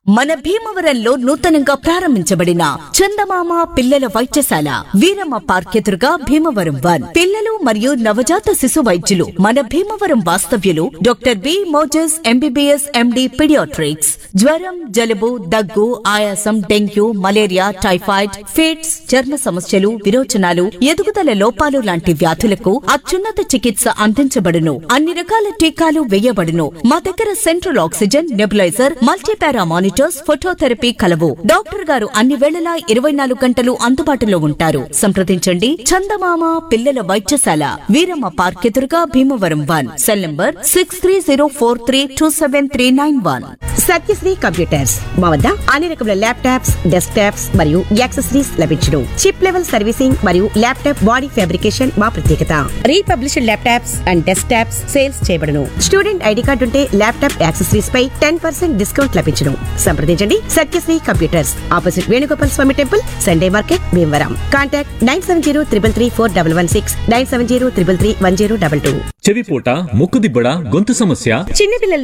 మన భీమవరంలో నూతనంగా ప్రారంభించబడిన చందమామ పిల్లల వైద్యశాల వీరమ్మ పార్క్ ఎదురుగా భీమవరం వన్ పిల్లలు మరియు నవజాత శిశు వైద్యులు మన భీమవరం వాస్తవ్యులు doctor B Moses MBBS MD paediatrics జ్వరం జలుబు దగ్గు ఆయాసం డెంగ్యూ మలేరియా టైఫాయిడ్ ఫిట్స్ చర్మ సమస్యలు విరోచనాలు ఎదుగుదల లోపాలు లాంటి వ్యాధులకు అత్యున్నత చికిత్స అందించబడును అన్ని రకాల టీకాలు వేయబడును మా దగ్గర central oxygen nebuliser multipara monitors phototherapy కలవు డాక్టర్ గారు అన్ని వేళలా ఇరవై నాలుగు గంటలు అందుబాటులో ఉంటారు సంప్రదించండి చందమామ పిల్లల వైద్యశాల వీరమ్మ పార్క్ ఎదురుగా Bhimavaram one cell number six three zero four three two seven three nine one Satyasri computers మా వద్ద అన్ని రకముల ల్యాప్టాప్స్ డెస్క్ టాప్స్ మరియు యాక్సెసరీస్ లభించును చిప్ లెవెల్ సర్వీసింగ్ మరియు ల్యాప్టాప్ బాడీ ఫ్యాబ్రికేషన్ మా ప్రత్యేకత republished laptops and desktops sales చేయబడును స్టూడెంట్ ఐడి కార్డు ఉంటే ల్యాప్టాప్ యాక్సెసరీస్ పై టెన్ పర్సెంట్ డిస్కౌంట్ లభించును సంప్రదించండి Satyasri computers opposite Venugopal Swamy temple Sunday market Bhimavaram contact nine seven zero triple three four double one six nine seven zero triple three one zero double two చెవిపోట ముక్కుదిబ్బడ గొంతు సమస్య చిన్నపిల్లల